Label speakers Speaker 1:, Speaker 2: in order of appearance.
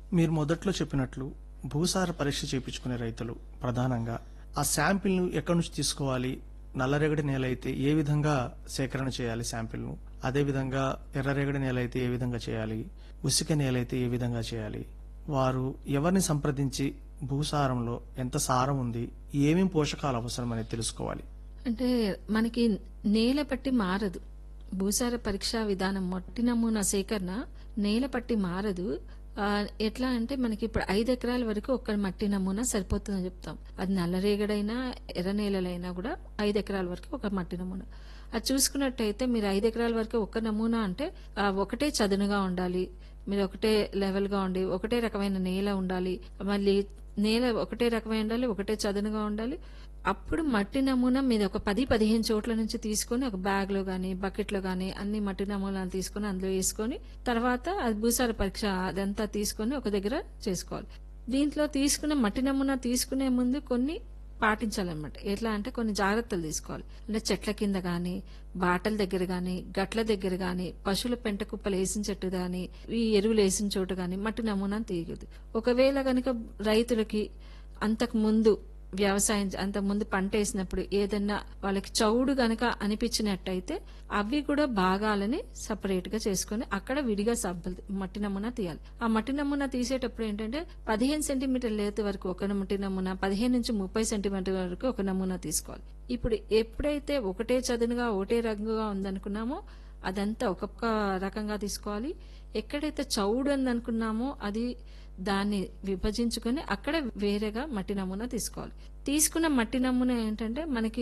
Speaker 1: మీరు మొదట్లో చెప్పినట్లు భూసార పరీక్ష చేయించుకునే రైతులు ప్రధానంగా ఆ శాంపిల్ను ఎక్కడి నుంచి తీసుకోవాలి నల్లరేగడి నేల అయితే ఏ విధంగా సేకరణ చేయాలి శాంపిల్ను అదేవిధంగా ఎర్రరేగడి నేల అయితే ఏ విధంగా చేయాలి ఉసిక నేల అయితే ఏ విధంగా చేయాలి వారు ఎవరిని సంప్రదించి భూసారంలో ఎంత సారం ఉంది ఏమేం పోషకాలు అవసరం అనేది తెలుసుకోవాలి
Speaker 2: అంటే మనకి నేల పట్టి మారదు భూసార పరీక్షా విధానం మట్టి నమూనా సేకరణ నేల పట్టి మారదు ఆ, ఎట్లా అంటే మనకి ఇప్పుడు ఐదు ఎకరాల వరకు ఒక్క మట్టి నమూనా సరిపోతుందని చెప్తాం అది నల్లరేగడైనా ఎర్ర నేలలైనా కూడా ఐదు ఎకరాల వరకు ఒక మట్టి నమూనా అది చూసుకున్నట్టయితే మీరు ఐదు ఎకరాల వరకు ఒక్క నమూనా అంటే ఆ, ఒకటే చదునుగా ఉండాలి మీరు ఒకటే లెవెల్ గా ఉండి ఒకటే రకమైన నేల ఉండాలి మళ్ళీ నేల ఒకటే రకమైన ఉండాలి ఒకటే చదునుగా ఉండాలి అప్పుడు మట్టి నమూనా మీద ఒక పది పదిహేను చోట్ల నుంచి తీసుకొని ఒక బ్యాగ్ లో గానీ బకెట్ లో గానీ అన్ని మట్టి నమూనాలు తీసుకొని అందులో వేసుకొని తర్వాత అది భూసార పరీక్ష అదంతా తీసుకొని ఒక దగ్గర చేసుకోవాలి దీంట్లో తీసుకున్న మట్టి నమూనా తీసుకునే ముందు కొన్ని పాటించాలన్నమాట ఎట్లా అంటే కొన్ని జాగ్రత్తలు తీసుకోవాలి అంటే చెట్ల కింద గాని బాటల దగ్గర గాని గట్ల దగ్గర గాని పశువుల పెంట కుప్పలు వేసిన చెట్టు గాని ఈ ఎరువులు వేసిన చోటు గాని మట్టి నమూనా తీయకూడదు ఒకవేళ గనుక రైతులకి అంతకు ముందు వ్యవసాయం అంతకు ముందు పంట వేసినప్పుడు ఏదన్నా వాళ్ళకి చౌడు గనక అనిపించినట్టయితే అవి కూడా భాగాలని సపరేట్ గా చేసుకొని అక్కడ విడిగా సబ్బులు మట్టి నమూనా తీయాలి ఆ మట్టి నమూనా తీసేటప్పుడు ఏంటంటే పదిహేను సెంటీమీటర్ లేత వరకు ఒక మట్టి నమూనా పదిహేను నుంచి ముప్పై సెంటీమీటర్ వరకు ఒక నమూనా తీసుకోవాలి ఇప్పుడు ఎప్పుడైతే ఒకటే చదునుగా ఒకటే రంగుగా ఉందనుకున్నామో అదంతా ఒక్కొక్క రకంగా తీసుకోవాలి ఎక్కడైతే చౌడు ఉందనుకున్నామో అది దాన్ని విభజించుకొని అక్కడ వేరేగా మట్టి నమూనా తీసుకోవాలి తీసుకున్న మట్టి నమూనా ఏంటంటే మనకి